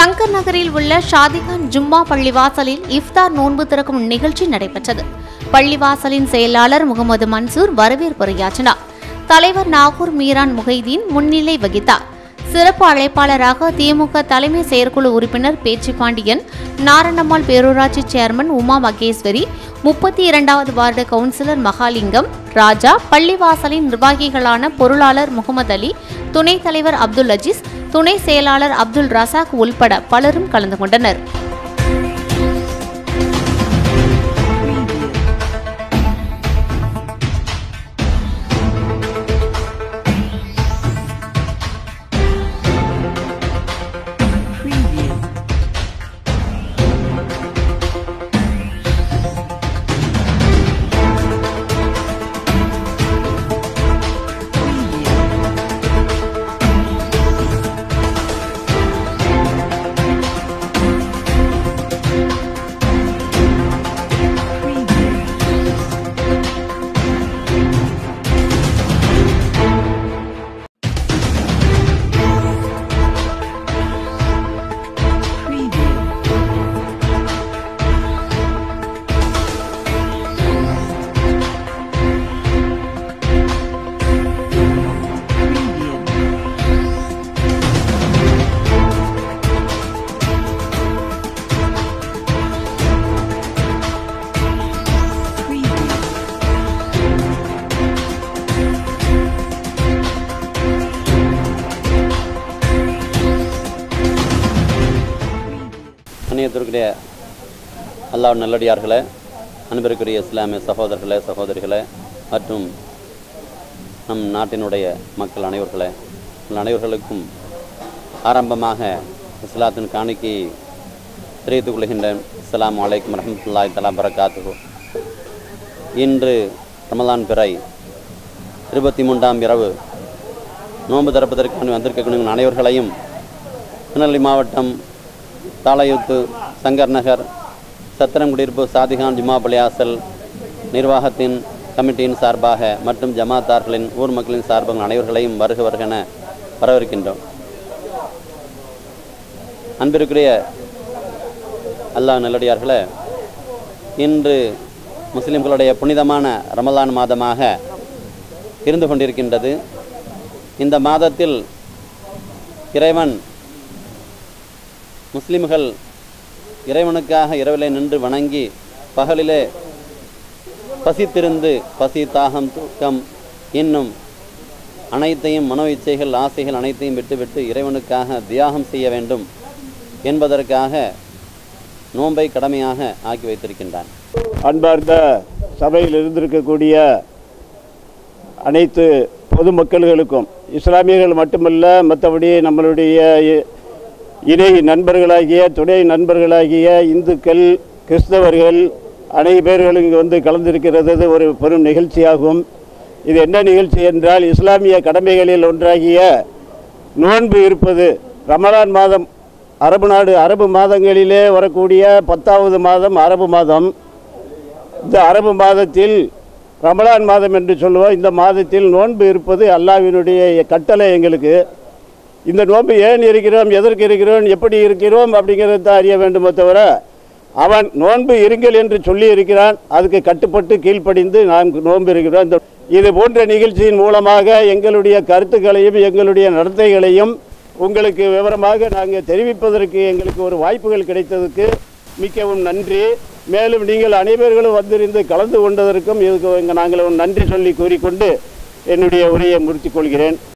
சங்கர் நகரில் உள்ள ஷாதிகான் ஜும்மா பள்ளிவாசலில் இஃப்தார் நோன்பு திறக்கும் நிகழ்ச்சி நடைபெற்றது பள்ளிவாசலின் செயலாளர் முகமது மன்சூர் வரவேற்புரையாற்றினார் தலைவர் நாகூர் மீரான் முகைதீன் முன்னிலை வகித்தார் சிறப்பு அழைப்பாளராக திமுக தலைமை செயற்குழு உறுப்பினர் பேச்சு பாண்டியன் நாரணம்மாள் பேரூராட்சி சேர்மன் உமா மகேஸ்வரி முப்பத்தி இரண்டாவது வார்டு கவுன்சிலர் மகாலிங்கம் ராஜா பள்ளிவாசலின் நிர்வாகிகளான பொருளாளர் முகமது அலி துணைத் தலைவர் அப்துல் அஜீஸ் துணை செயலாளர் அப்துல் ரசாக் உள்பட பலரும் கலந்து கொண்டனர் Preview. Preview. Preview. Preview. Preview. Preview. அந்நியத்திற்குரிய அல்லாஹ் நல்லடியார்களே அன்பிற்குரிய இஸ்லாமிய சகோதரர்களே சகோதரிகளே மற்றும் நம் நாட்டினுடைய மக்கள் அனைவர்களே உங்கள் அனைவர்களுக்கும் ஆரம்பமாக இஸ்லாத்தின் காணிக்கை தெரிவித்துக் கொள்கின்றேன் அஸ்ஸலாமு அலைக்கும் வரஹ்மத்துல்லாஹி தலா பரக்காத்துஹு இன்று ரமலான் பிறை இருபத்தி மூன்றாம் இரவு நோன்பு திறப்பதற்கு வந்திருக்கக்கூடிய உங்கள் அனைவர்களையும் திருநெல்வேலி மாவட்டம் தாளையூத்து சங்கர் நகர் சத்திரம் குடியிருப்பு சாதிகான் ஜுமா பள்ளியாசல் நிர்வாகத்தின் கமிட்டியின் சார்பாக மற்றும் ஜமாத்தார்களின் ஊர் மக்களின் சார்பாக அனைவர்களையும் வருக வருகென வரவேற்கின்றோம் அன்பிற்குரிய அல்லாஹ் நல்லடியார்களே இன்று முஸ்லிம்களுடைய புனிதமான ரமலான் மாதமாக இருந்து கொண்டிருக்கின்றது இந்த மாதத்தில் இறைவன் முஸ்லிம்கள் இறைவனுக்காக இரவிலே நின்று வணங்கி பகலிலே பசித்திருந்து பசி தாகம் தூக்கம் இன்னும் அனைத்தையும் மனோ இச்சைகள் ஆசைகள் அனைத்தையும் விட்டுவிட்டு இறைவனுக்காக தியாகம் செய்ய வேண்டும் என்பதற்காக நோன்பை கடமையாக ஆக்கி வைத்திருக்கின்றான் அன்பார்ந்த சபையில் இருந்திருக்கக்கூடிய அனைத்து பொதுமக்கள்களுக்கும் இஸ்லாமியர்கள் மட்டுமல்ல மற்றபடி நம்மளுடைய இ- இணை நண்பர்களாகிய துணை நண்பர்களாகிய இந்துக்கள் கிறிஸ்தவர்கள் அனைத்து பேர்களும் இங்கு வந்து கலந்திருக்கிறது இது ஒரு பெரும் நிகழ்ச்சியாகும் இது என்ன நிகழ்ச்சி என்றால் இஸ்லாமிய கடமைகளில் ஒன்றாகிய நோன்பு இருப்பது ரமலான் மாதம் அரபு நாடு அரபு மாதங்களிலே வரக்கூடிய பத்தாவது மாதம் அரபு மாதம் இந்த அரபு மாதத்தில் ரமலான் மாதம் என்று சொல்லுவோம் இந்த மாதத்தில் நோன்பு இருப்பது அல்லாஹ்வினுடைய கட்டளை எங்களுக்கு இந்த நோன்பு ஏன் இருக்கிறோம் எதற்கு இருக்கிறோம் எப்படி இருக்கிறோம் அப்படிங்கிறத தான் அறிய வேண்டுமே தவிர அவன் நோன்பு இருங்கள் என்று சொல்லி இருக்கிறான் அதுக்கு கட்டுப்பட்டு கீழ்ப்படிந்து நாம் நோன்பு இருக்கிறோம் இந்த இது போன்ற நிகழ்ச்சியின் மூலமாக எங்களுடைய கருத்துக்களையும் எங்களுடைய நடத்தைகளையும் உங்களுக்கு விவரமாக நாங்கள் தெரிவிப்பதற்கு எங்களுக்கு ஒரு வாய்ப்புகள் கிடைத்ததுக்கு மிகவும் நன்றி மேலும் நீங்கள் அனைவர்களும் வந்திருந்து கலந்து கொண்டதற்கும் இதுக்கு இங்க நாங்கள் ஒரு நன்றி சொல்லி கூறிக்கொண்டு என்னுடைய உரையை முடித்துக் கொள்கிறேன்